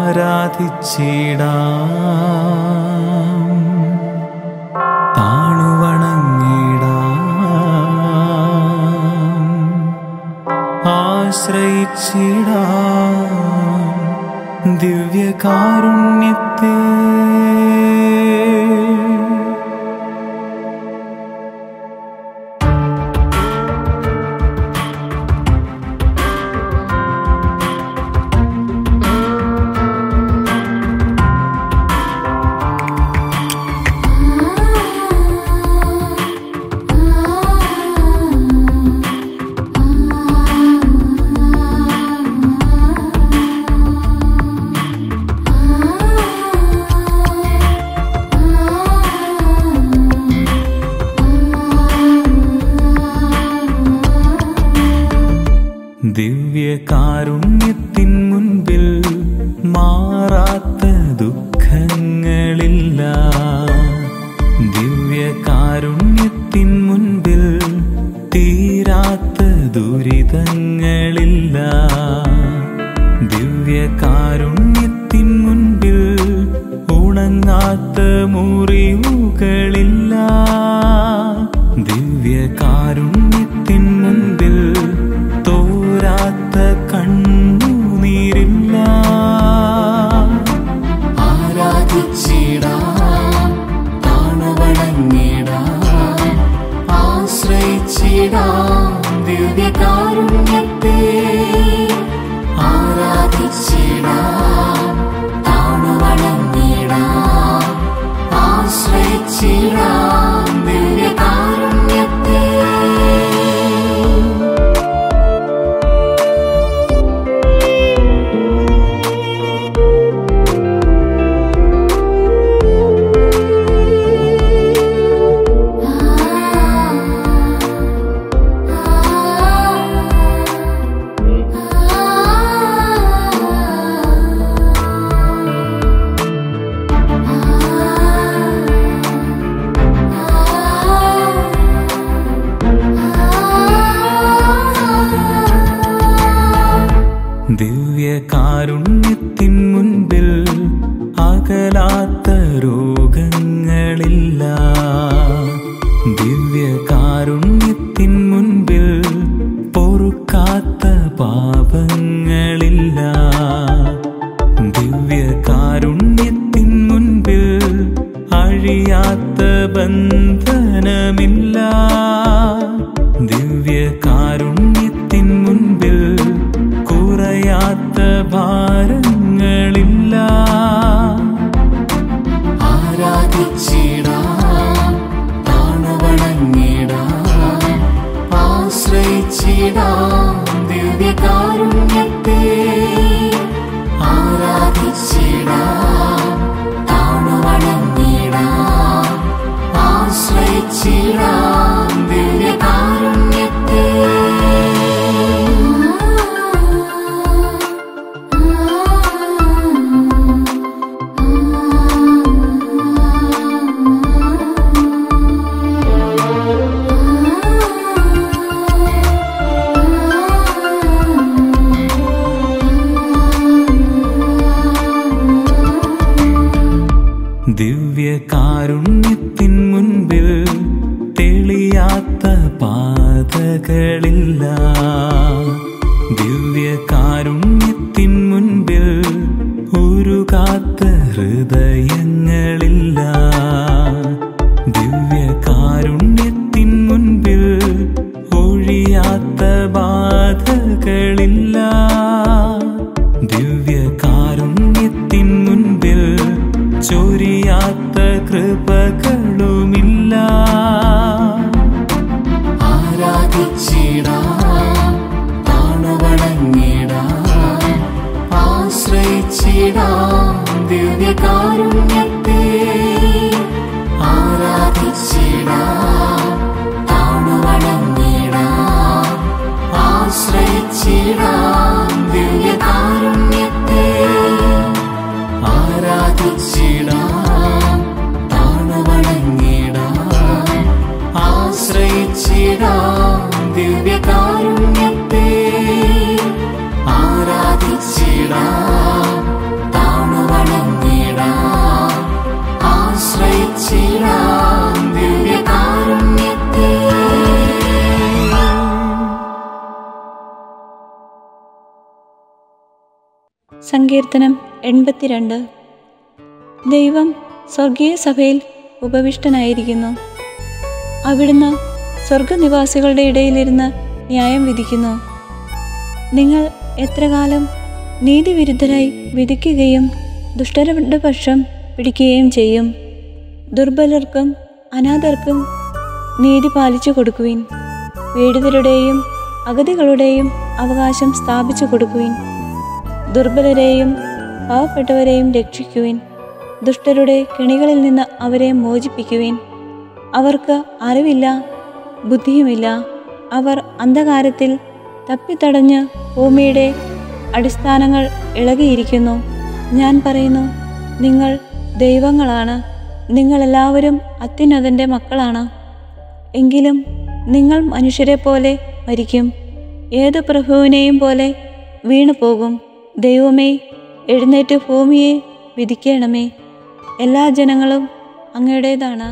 താണുവണങ്ങിടാം ആശ്രയിച്ചിടാം ദിവ്യകാരുണ്യത്തെ ദിവ്യകാരുണ്യത്തിൻ മുൻപിൽ മാറാത്ത ദുഃഖങ്ങളില്ല ദിവ്യകാരുണ്യത്തിൻ മുൻപിൽ തീരാത്ത ദുരിതങ്ങളില്ല ദിവ്യകാരുണ്യത്തിൻ മുൻപിൽ ഉണങ്ങാത്ത മുറിവുകളില്ല ദിവ്യകാരുണ്യത്തിൻ മുൻപിൽ തോരാത്ത കണ്ണുനീരില്ല ആരാധിച്ചിടാം താണുവണങ്ങിടാം ആശ്രയിച്ചിടാം ദിവ്യകാരുണ്യത്തെ ആരാധിച്ചിടാം താണുവണങ്ങിടാം ആശ്രയിച്ചിടാം ദിവ്യകാരുണ്യത്തെ ദിവ്യകാരുണ്യത്തിൻ മുൻപിൽ അകലാത്ത രോഗങ്ങളില്ല ദിവ്യകാരുണ്യത്തിൻ മുൻപിൽ പൊറുക്കാത്ത പാപങ്ങളില്ല ദിവ്യകാരുണ്യത്തിൻ മുൻപിൽ അഴിയാത്ത ബന്ധനമില്ല ദിവ്യകാരുണ്യത്തിൻ മുൻപിൽ കുറയാത്ത ഭാരങ്ങളില്ല ആരാധിച്ചിടാം താണുവണങ്ങിടാം ആശ്രയിച്ചിടാം ദിവ്യകാരുണ്യത്തെ ആരാധിച്ചിടാം താണുവണങ്ങിടാം ആശ്രയിച്ചിടാം ദിവ്യകാരുണ്യത്തെ ദിവ്യകാരുണ്യത്തിൻ മുൻപിൽ തെളിയാത്ത പാതകളില്ല ദിവ്യകാരുണ്യത്തിൻ മുൻപിൽ ഉരുകാത്ത ഹൃദയങ്ങളില്ല ദിവ്യകാരുണ്യത്തിൻ മുൻപിൽ ഒഴിയാത്ത ബാധകളില്ല ദിവ്യകാരുണ്യത്തിൻ മുൻപിൽ ചൊരിയാത്ത കൃപകളുമില്ല ആരാധിച്ചിടാം താണുവണങ്ങിടാം ആശ്രയിച്ചിടാം ദിവ്യകാരുണ്യത്തെ ആരാധിച്ചിടാം താണുവണങ്ങിടാം ആശ്രയിച്ചിടാം ദിവ്യകാരുണ്യത്തെ ആരാധിച്ചിടാം താണുവണങ്ങിടാം ആശ്രയിച്ചിടാം ദിവ്യകാരുണ്യത്തെ ആരാധിച്ചിടാം താണുവണങ്ങിടാം സങ്കീർത്തനം എൺപത്തിരണ്ട് ദൈവം സ്വർഗീയ സഭയിൽ ഉപവിഷ്ടനായിരിക്കുന്നു അവിടുന്ന് സ്വർഗനിവാസികളുടെ ഇടയിലിരുന്ന് ന്യായം വിധിക്കുന്നു നിങ്ങൾ എത്ര കാലം നീതിവിരുദ്ധരായി വിധിക്കുകയും ദുഷ്ടരുടെ പക്ഷം പിടിക്കുകയും ചെയ്യും ദുർബലർക്കും അനാഥർക്കും നീതി പാലിച്ചു കൊടുക്കുവിൻ പീഡിതരുടെയും അഗതികളുടെയും അവകാശം സ്ഥാപിച്ചു കൊടുക്കുവിൻ ദുർബലരെയും പാവപ്പെട്ടവരെയും രക്ഷിക്കുവിൻ ദുഷ്ടരുടെ കെണികളിൽ നിന്ന് അവരെ മോചിപ്പിക്കുവിൻ അവർക്ക് അറിവില്ല ബുദ്ധിയുമില്ല അവർ അന്ധകാരത്തിൽ തപ്പിത്തടഞ്ഞ് ഭൂമിയുടെ അടിസ്ഥാനങ്ങൾ ഇളകിയിരിക്കുന്നു ഞാൻ പറയുന്നു നിങ്ങൾ ദൈവങ്ങളാണ് നിങ്ങളെല്ലാവരും അത്യുന്നതൻ്റെ മക്കളാണ് എങ്കിലും നിങ്ങൾ മനുഷ്യരെ പോലെ മരിക്കും ഏത് പ്രഭുവിനെയും പോലെ വീണു പോകും ദൈവമേ എഴുന്നേറ്റ് ഭൂമിയെ വിധിക്കണമേ എല്ലാ ജനങ്ങളും അങ്ങയുടേതാണ്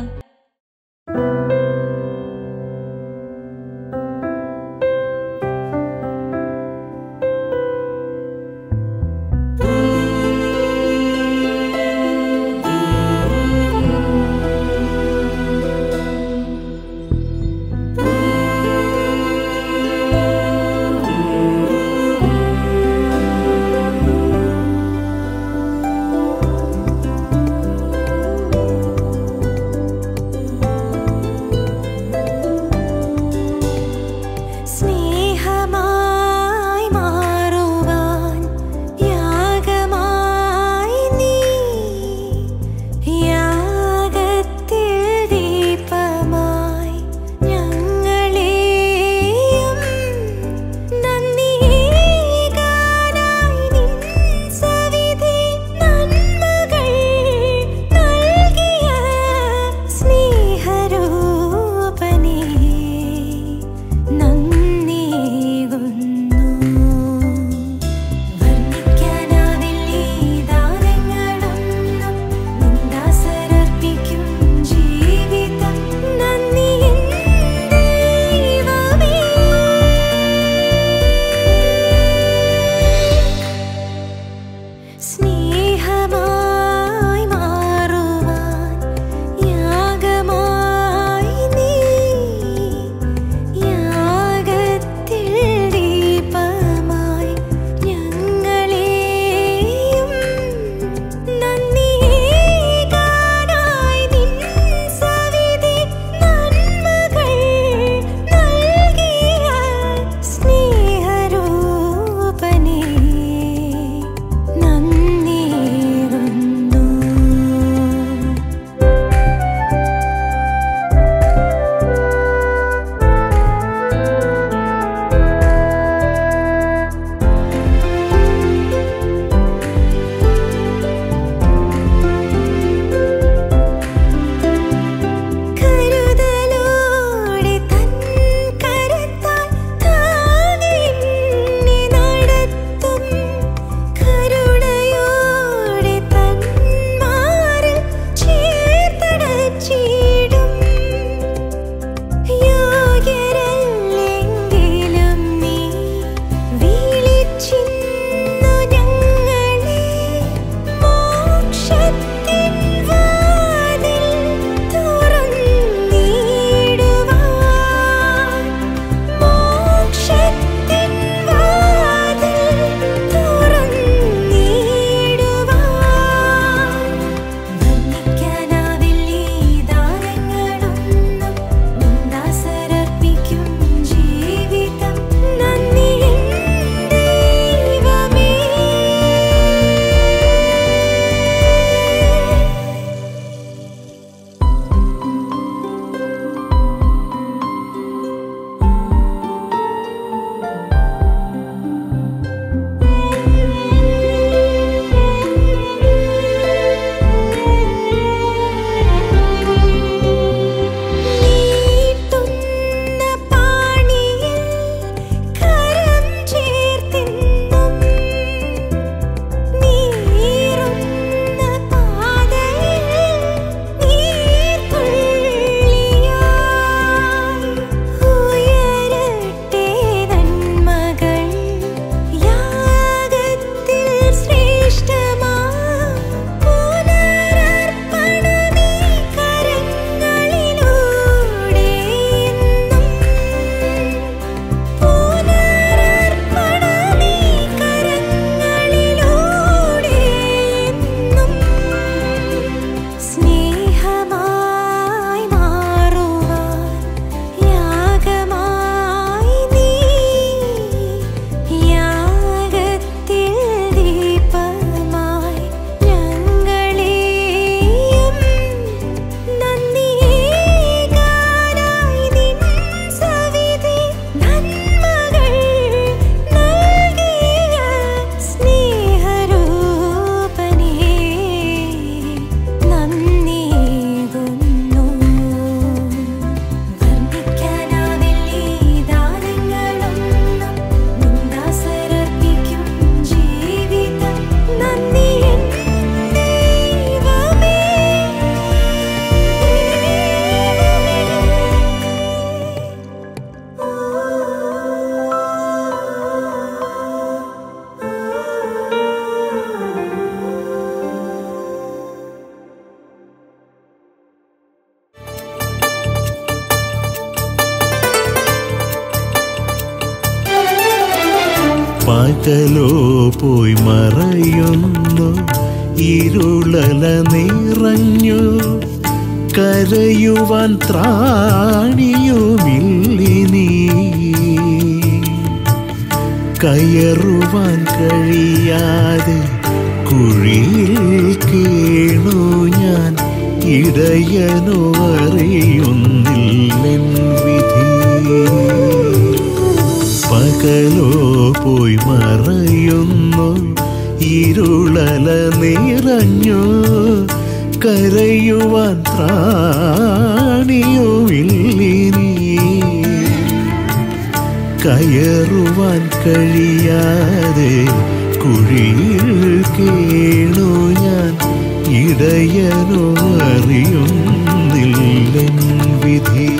പകലോ പോയി മറയുന്നു ഇരുളല നിറഞ്ഞു കരയുവാൻ ത്രാണിയുമില്ലിനീ കയറുവാൻ കഴിയാതെ കുഴിയിൽ കേണു ഞാൻ ഇടയനോ അറിയുന്നില്ലെൻ വിധി പകലോ പോയി മറയുന്നു ഇരുളല നിറഞ്ഞു കരയുവാൻ ത്രാണിയുമില്ലിനീ കയറുവാൻ കഴിയാതെ കുഴിയിൽ കേണു ഞാൻ ഇടയനോ അറിയുന്നില്ലെൻ വിധി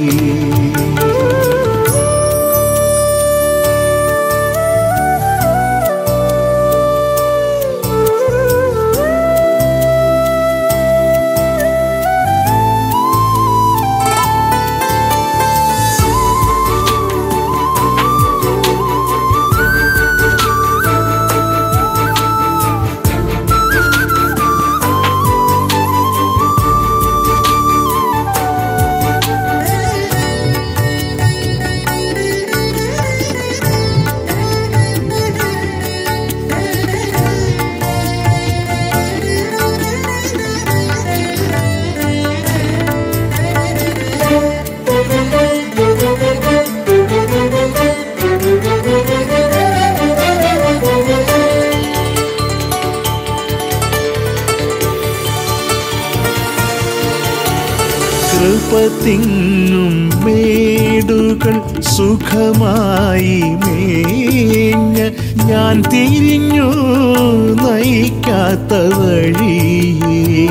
കൃപ തിങ്ങും മേടുകൾ സുഖമായി മേഞ്ഞ ഞാൻ തിരിഞ്ഞു നയിക്കാത്ത വഴിയേ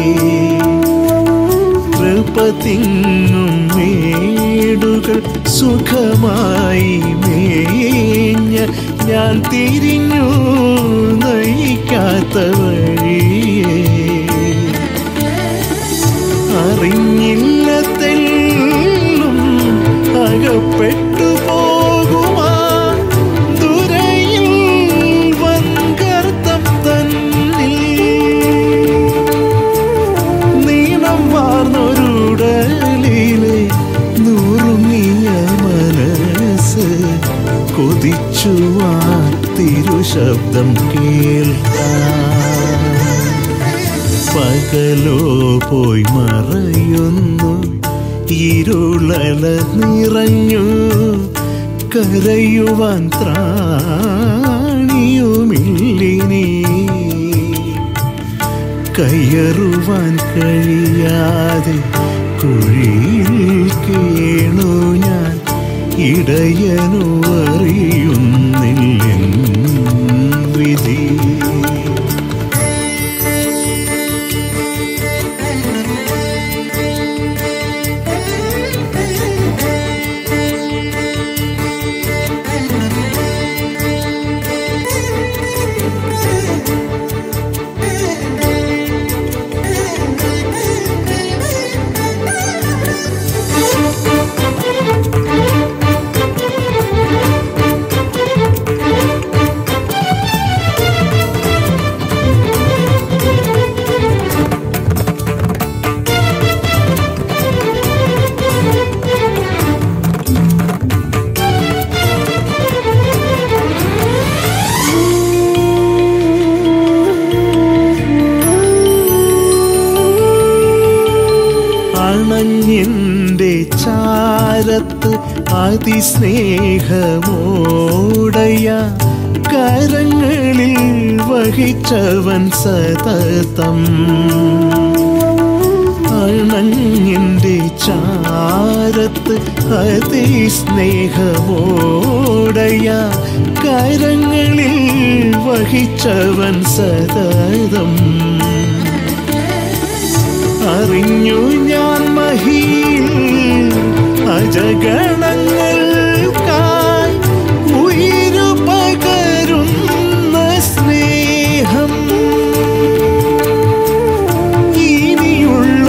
കൃപ തിങ്ങും മേടുകൾ സുഖമായി മേഞ്ഞ ഞാൻ തിരിഞ്ഞു നയിക്കാത്ത വഴിയേ അറിഞ്ഞില്ല തെല്ലും അകപ്പെട്ടു പോകുമാ ദുരയിൽ വൻകർത്തം തന്നിൽ നീളം വാർന്നൊരുടലിലെ നുറുങ്ങിയ മനസ്സ് കൊതിച്ചു ആ തിരുശബ്ദം കേൾക്കാൻ പകലോ പോയി മറയുന്നു ഇരുളല നിറഞ്ഞു കരയുവാൻ ത്രാണിയുമില്ലിനീ കയറുവാൻ കഴിയാതെ കുഴിയിൽ കേണു ഞാൻ ഇടയനു അറിയുന്നില്ലെൻ വിധി അണഞ്ഞെന്റെ ചാരത്ത് അതിസ്നേഹമോടയ കരങ്ങളിൽ വഹിച്ചവൻ സതതം അണഞ്ഞെന്റെ ചാരത്ത് അതിസ്നേഹമോടയ കരങ്ങളിൽ വഹിച്ചവൻ സതതം അറിഞ്ഞു ഞാൻ മഹിയിൽ അജഗണങ്ങൾക്കായി ഉയിരു പകരുന്ന സ്നേഹം ഇനിയുള്ള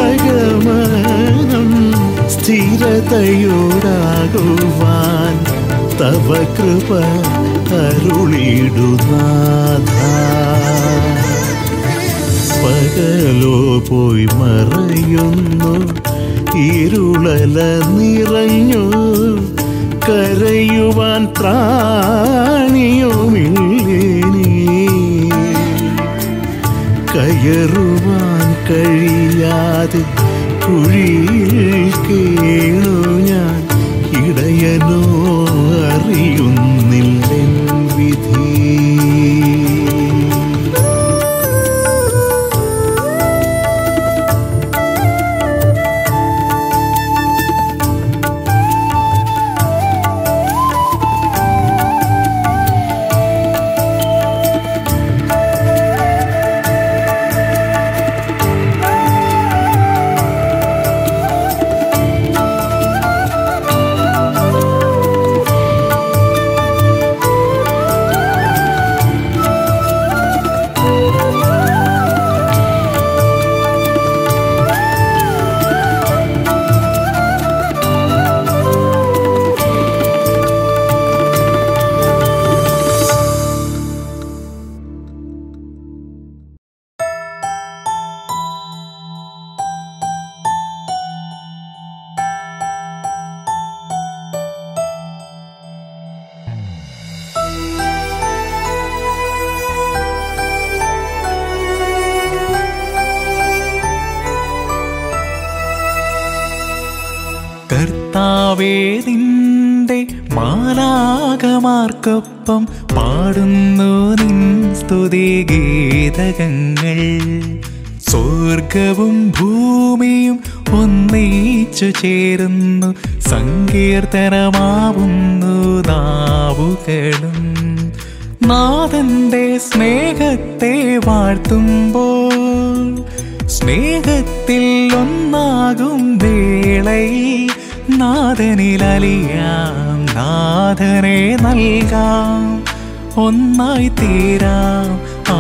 ഗമനം സ്ഥിരതയോടാകുവാൻ തവ തവ കൃപ അരുളിടുനാഥ പകലോ പോയി മറയുന്നു ഇരുളല നിറഞ്ഞു കരയുവാൻ ത്രാണിയുമില്ലേനീ കയറുവാൻ കഴിയാതെ കുഴിയിൽ കേണു ഞാൻ ഇടയനോ അറിയുന്നില്ലെൻ വിധി കർത്താവേ നിന്റെ മാലാകമാർക്കൊപ്പം പാടുന്നു നിൻ സ്തുതി ഗീതകങ്ങൾ സ്വർഗവും ഭൂമിയും ഒന്നിച്ചു ചേരുന്നു സങ്കീർത്തനമാവുന്നു നാവുകളും നാഥന്റെ സ്നേഹത്തെ വാഴ്ത്തുമ്പോൾ സ്നേഹത്തിൽ ഒന്നാകും വേളയിൽ നാഥനിലലിയാം നാഥനെ നൽകാം ഒന്നായി തീരാം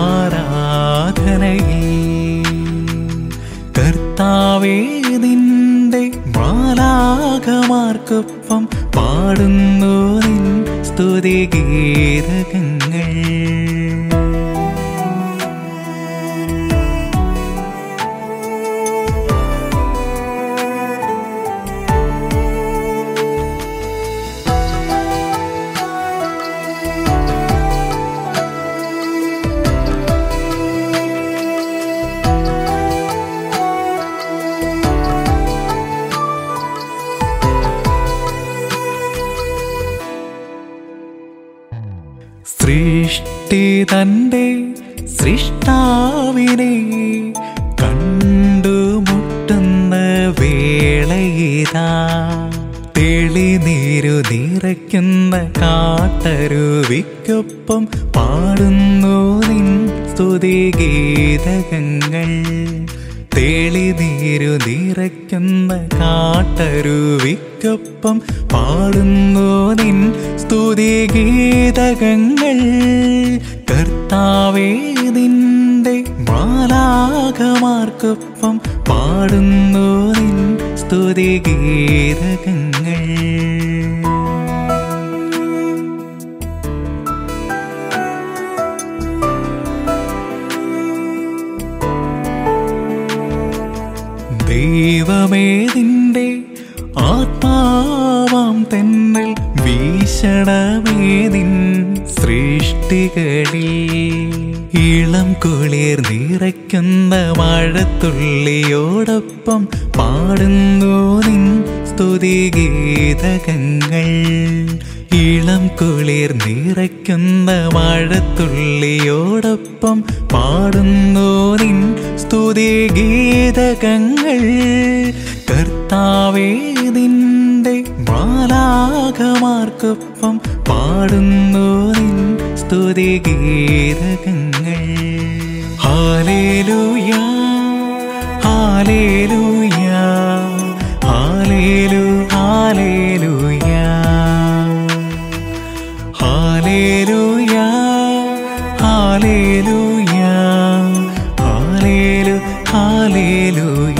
ആരാധനയിൽ കർത്താവേ നിന്റെ മാലാകമാർക്കൊപ്പം പാടുന്നു നിൻ സ്തുതി ഗീതകങ്ങൾ സൃഷ്ടി തന്റെ സൃഷ്ടാവിനെ കണ്ടുമുട്ടുന്ന വേളയിതാ തെളിനീരു നിറയ്ക്കുന്ന കാട്ടരുവിക്കൊപ്പം പാടുന്നു നിൻ സ്തുതി ഗീതകങ്ങൾ തെളിനീരു നിറയ്ക്കുന്ന കാട്ടരുവിക്കൊപ്പം പാടുന്നു നിൻ സ്തുതി ഗീതകങ്ങൾ കർത്താവേ നിന്റെ മാലാകമാർക്കൊപ്പം പാടുന്നു നിൻ സ്തുതി ഗീതകങ്ങൾ ദൈവമേ നിന്റെ ആത്മാവാം തെന്നൽ വീശണമേ നിൻ സൃഷ്ടികളിൽ ഇളം കുളിർ നിറയ്ക്കുന്ന മഴത്തുള്ളിയോടൊപ്പം പാടുന്നു നിൻ സ്തുതി ഗീതകങ്ങൾ ഇളം കുളിർ നിറയ്ക്കുന്ന മഴത്തുള്ളിയോടൊപ്പം പാടുന്നു നിൻ സ്തുതി ഗീതകങ്ങൾ കർത്താവേ നിന്റെ മാലാകമാർക്കൊപ്പം പാടുന്നു നിൻ സ്തുതി ഗീതകങ്ങൾ ഹാലേലൂയ ഹാലേലൂയ ഹാലേലു ഹാലേലൂയ ഹാലേലൂയ ഹാലേലൂയ ഹാലേലു ഹാലേലൂയ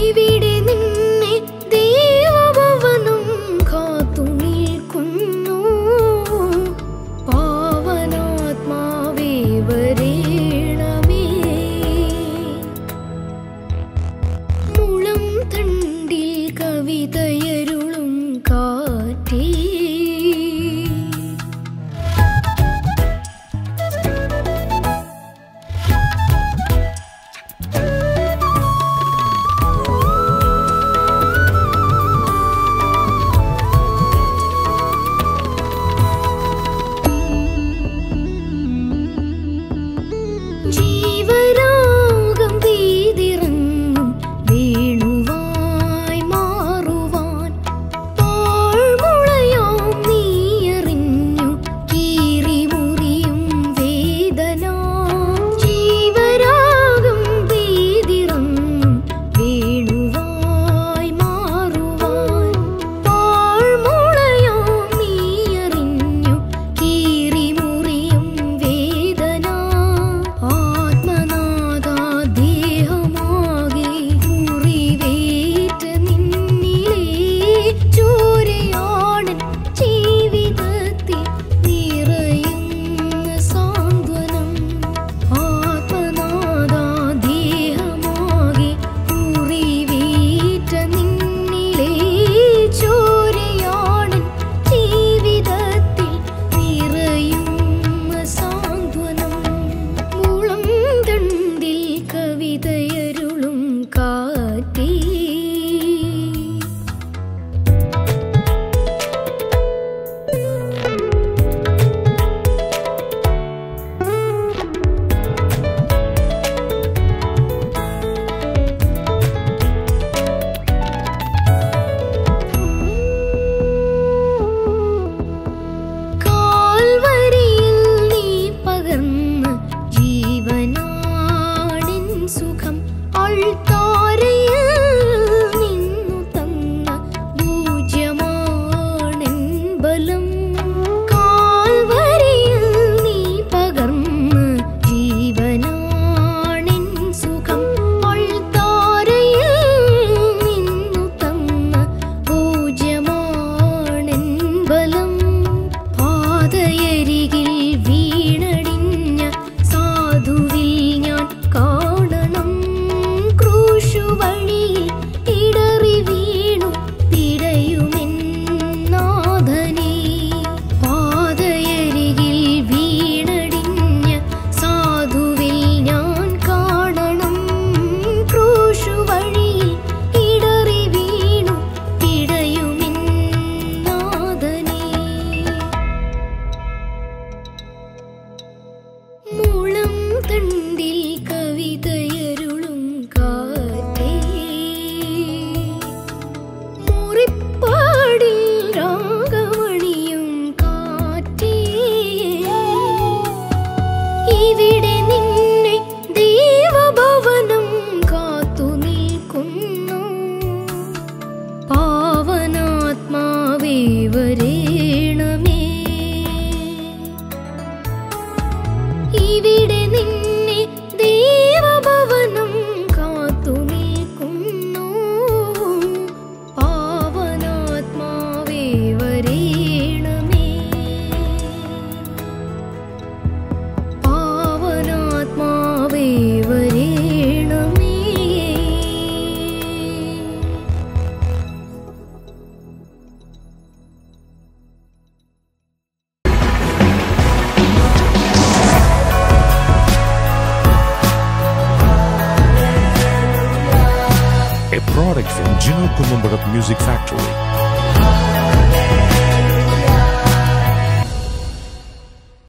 ഇവിടെ നിന്നെ ദേവഭവനം കാത്തു നിൽക്കുന്നു പാവനാത്മാവേ വരേണമേ മുളം തണ്ടിൽ കവിതയരുളും കാറ്റേ ജീവരാഗം പെയ്തിറങ്ങും വേണുവായി മാറുവാൻ പാഴ്മുളയാം നീയറിഞ്ഞു കീറിമുറിയും വേദന ജീവരാഗം പെയ്തിറങ്ങും വേണുവായി മാറുവാൻ പാഴ്മുളയാം നീയറിഞ്ഞു കീറിമുറിയും വേദന ആത്മനാഥാ ദേഹമാകെ മുറിവേറ്റ നിന്നിലേ ചോരയാടൻ ജീവിതത്തിൽ നിറയുന്ന സാന്ത്വനം ആത്മനാഥാ ദേഹമാകെ മുറിവേറ്റ നിന്നിലേ ചോരയാടൻ ജീവിതത്തിൽ നിറയുന്ന സാന്ത്വനം മുളം തണ്ടിൽ കവിതയരുളും കാറ്റേ കാൽവരിയിൽ നീ പകർന്ന ജീവനാടിൻ സുഖം അൾത്താരയിൽ നിന്നു തന്ന പൂജ്യമാണെൻ ബലം കാൽവരിയിൽ നീ പകർന്ന ജീവനാണിൻ സുഖം അൾത്താരയിൽ നിന്നു തന്ന പൂജ്യമാണെൻ ബലം പാതയരികിൽ വീണടിഞ്ഞ സാധുവിൽ ഞാൻ കാണണം ക്രൂശുവഴിയിൽ ഇടറി വീണു പിടയുമെന്നാഥനേ പാതയരികിൽ വീണടിഞ്ഞ സാധുവിൽ ഞാൻ കാണണം ക്രൂശുവഴിയിൽ ഇടറി വീണു പിടയുമെന്നാഥനേ മുളം തണ്ടിൽ കവിതയരുളും കാറ്റേ മുറിപ്പാടിൽ രാഗമണിയും കാറ്റേ ഇവിടെ നിന്നെ ദേവഭവനം കാത്തു നിൽക്കുന്നു പാവനാത്മാവേ വരേണമേ ഇവിടെ നിന്നെ ദേവഭവനം കാത്തു നിൽക്കുന്നു പാവനാത്മാവേ വരേണമേ പാവനാത്മാവേ വരേണമേ a product from Gino Columbarat Music Factory.